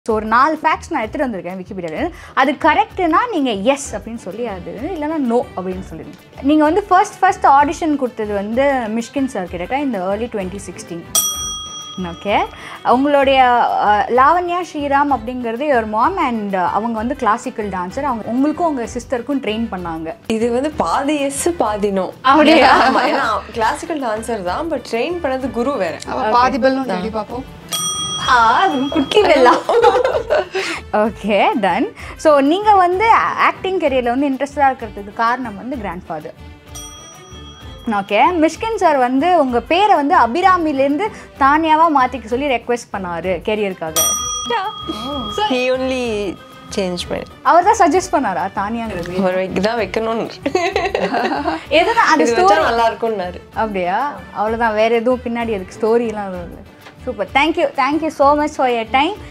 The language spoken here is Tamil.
ஸோ ஒரு நாலு ஃபேக்ட்ஸ் நான் எடுத்துகிட்டு வந்திருக்கேன் விக்கிபீடியாவில் அது கரெக்டுனா நீங்கள் எஸ் அப்படின்னு சொல்லி அது இல்லைன்னா நோ அப்படின்னு சொல்லிடுங்க நீங்கள் வந்து ஃபர்ஸ்ட் ஃபர்ஸ்ட் ஆடிஷன் கொடுத்தது வந்து மிஷ்கின் சார் கிட்ட இந்த ஏர்லி டுவெண்ட்டி சிக்ஸ்டீன் ஓகே உங்களுடைய அஹ், லாவண்யா ஸ்ரீராம் அப்படிங்கிறது ஒரு மாம் அண்ட் அவங்க வந்து கிளாசிக்கல் டான்சர் அவங்க உங்களுக்கும் உங்கள் சிஸ்டருக்கும் ட்ரெயின் பண்ணாங்க இது வந்து பாதி எஸ் பாதி நோ அப்படியா? ஆமா ஏன்னா கிளாசிக்கல் டான்சர் தான் பட் ட்ரெயின் பண்ணது குரு வேற அவ பாதி பல்லும் தேடி பார்ப்போம் குக்கி வெல்லாம் ஓகே டன் ஸோ நீங்கள் வந்து ஆக்டிங் கெரியரில் வந்து இன்ட்ரெஸ்டாக இருக்கிறதுக்கு காரணம் வந்து grandfather okay Mysskin sir வந்து உங்கள் பேரை வந்து அபிராமிலேருந்து தானியாவாக மாற்றிக்க சொல்லி ரெக்வெஸ்ட் பண்ணார் கெரியருக்காக ஹி ஒன்லி சேஞ்ச் பண்ணி அவர் தான் சஜஸ்ட் பண்ணாரா தானியாங்கிறது ஒரு வைக்கு தான் வைக்கணும்னு எதுனா அந்த இது ஸ்டோரி வச்சா நல்லா இருக்கும்னாரு அப்படியா அவ்வளோதான் வேறு எதுவும் பின்னாடி அதுக்கு ஸ்டோரிலாம் எதுவும் இல்லை super thank you thank you so much for your time